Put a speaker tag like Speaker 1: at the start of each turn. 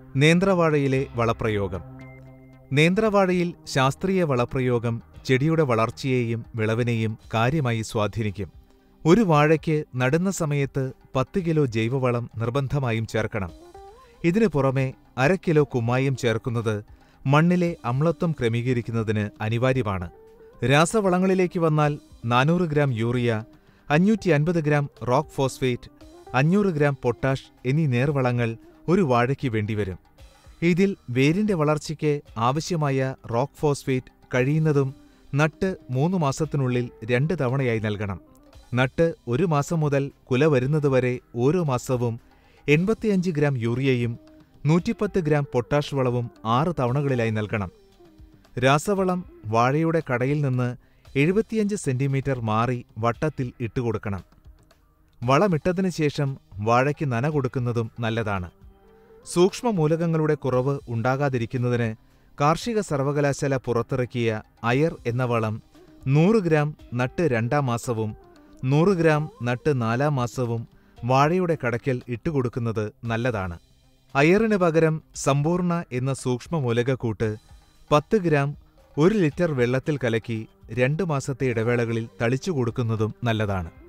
Speaker 1: നേന്ത്രവാഴയിലെ വളപ്രയോഗം നേന്ത്രവാഴയിൽ ശാസ്ത്രീയ വളപ്രയോഗം ചെടിയുടെ വളർച്ചയെയും വിളവിനെയും കാര്യമായി സ്വാധീനിക്കും ഒരു വാഴയ്ക്ക് നടുന്ന സമയത്ത് പത്ത് കിലോ ജൈവവളം നിർബന്ധമായും ചേർക്കണം ഇതിനു പുറമെ അര കിലോ കുമ്മായം ചേർക്കുന്നത് മണ്ണിലെ അമ്ലത്വം ക്രമീകരിക്കുന്നതിന് അനിവാര്യമാണ് രാസവളങ്ങളിലേക്ക് വന്നാൽ നാനൂറ് ഗ്രാം യൂറിയ അഞ്ഞൂറ്റി അൻപത് ഗ്രാം റോക്ക് ഫോസ്ഫേറ്റ് അഞ്ഞൂറ് ഗ്രാം പൊട്ടാഷ് എന്നീ നേർവളങ്ങൾ ഒരു വാഴയ്ക്ക് വേണ്ടിവരും ഇതിൽ വേരിന്റെ വളർച്ചയ്ക്ക് ആവശ്യമായ റോക്ക് ഫോസ്ഫേറ്റ് കഴിയുന്നതും നട്ട് മൂന്ന് മാസത്തിനുള്ളിൽ രണ്ട് തവണയായി നൽകണം നട്ട് ഒരു മാസം മുതൽ കുല വരുന്നതുവരെ ഓരോ മാസവും എൺപത്തിയഞ്ച് ഗ്രാം യൂറിയയും നൂറ്റിപ്പത്ത് ഗ്രാം പൊട്ടാഷ് വളവും ആറ് തവണകളിലായി നൽകണം രാസവളം വാഴയുടെ കടയിൽ നിന്ന് എഴുപത്തിയഞ്ച് സെന്റിമീറ്റർ മാറി വട്ടത്തിൽ ഇട്ടുകൊടുക്കണം വളമിട്ടതിനു ശേഷം വാഴയ്ക്ക് നന കൊടുക്കുന്നതും നല്ലതാണ് സൂക്ഷ്മമൂലകങ്ങളുടെ കുറവ് ഉണ്ടാകാതിരിക്കുന്നതിന് കാർഷിക സർവകലാശാല പുറത്തിറക്കിയ അയർ എന്ന വളം നൂറ് ഗ്രാം നട്ട് രണ്ടാം മാസവും നൂറ് ഗ്രാം നട്ട് നാലാം മാസവും വാഴയുടെ കടയ്ക്കൽ ഇട്ടുകൊടുക്കുന്നത് നല്ലതാണ് അയറിന് പകരം സമ്പൂർണ്ണ എന്ന സൂക്ഷ്മമൂലകക്കൂട്ട് പത്ത് ഗ്രാം ഒരു ലിറ്റർ വെള്ളത്തിൽ കലക്കി രണ്ട് മാസത്തെ ഇടവേളകളിൽ തളിച്ചു കൊടുക്കുന്നതും നല്ലതാണ്